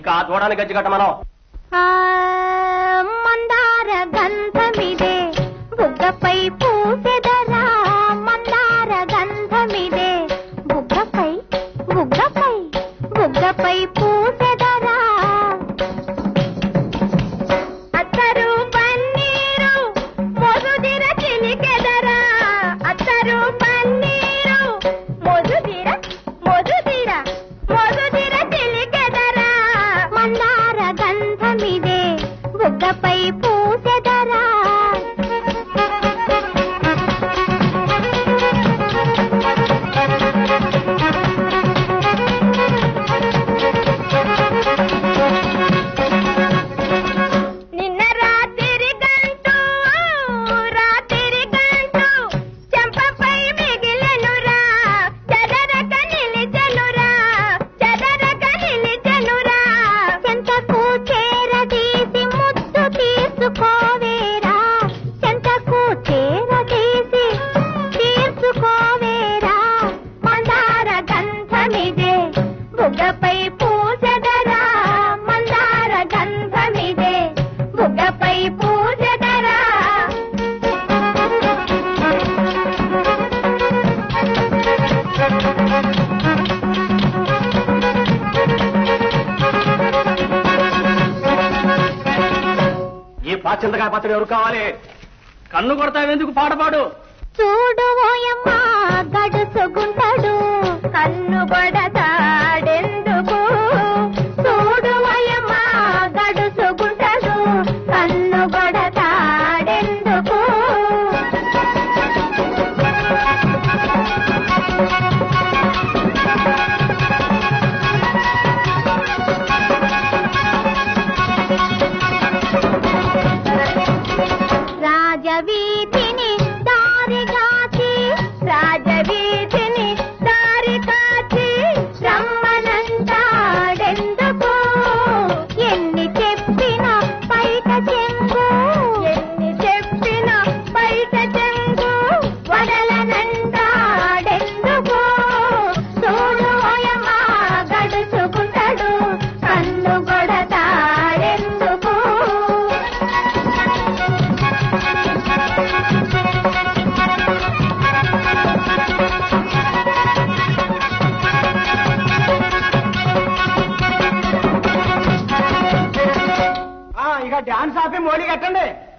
ఇక ఆ చూడడానికి గజ్జి కట్టమనం ఆ మందార గంధమిదే బుగ్గపై పూసెదరా మందార గంధమిదే బుగ్గపై బుగ్గపై బుగ్గపై పూసెదరా అత్తరు పన్నీరు మొదుదిర చిలికెదరా అత్తరు పన్నీరు మొదుదిర మొదుదిర మొదుదిర చిలికెదరా మందార గంధమిదే బుగ్గపై పూసెదరా నిన్న రాత్రి గంటూ రాత్రి గంటూ చెంపపై మిగిలెనురా చెదరక నిలిచెనురా చెదరక నిలిచెనురా చెంతకు చేరదీసి ముద్దు తీసుకోవేరా చెంతకు చేరదీసి తీసుకోవేరా మందార గంధమిదే బుగ్గపై పూజదరా మందార గంధమిదే బుగ్గపై పూజదరా ఈ పాచింతకాయ పచ్చడి ఎవరు కావాలి కన్ను కొడతావెందుకు పాడపాడు చూడు ఓయమ్మా గడుసుగుంటాడు కన్ను కొడతాడెందుకు చూడు ఓయమ్మా గడుసుగుంటాడు కన్ను కొడతాడెందుకు రాజవీధిని దారి కాచి రాజవీధిని దారి కాచి రమ్మనంటాడెందుకు ఎన్ని చెప్పినా బయట చెంగు ఎన్ని చెప్పినా బయట చెంగు వదలనంటాడెందుకు చూడు ఓయమ్మా గడుచుకుంటాడు కన్ను కొడతాడెందుకు ఇక డాన్స్ ఆపి మోడీ కట్టండి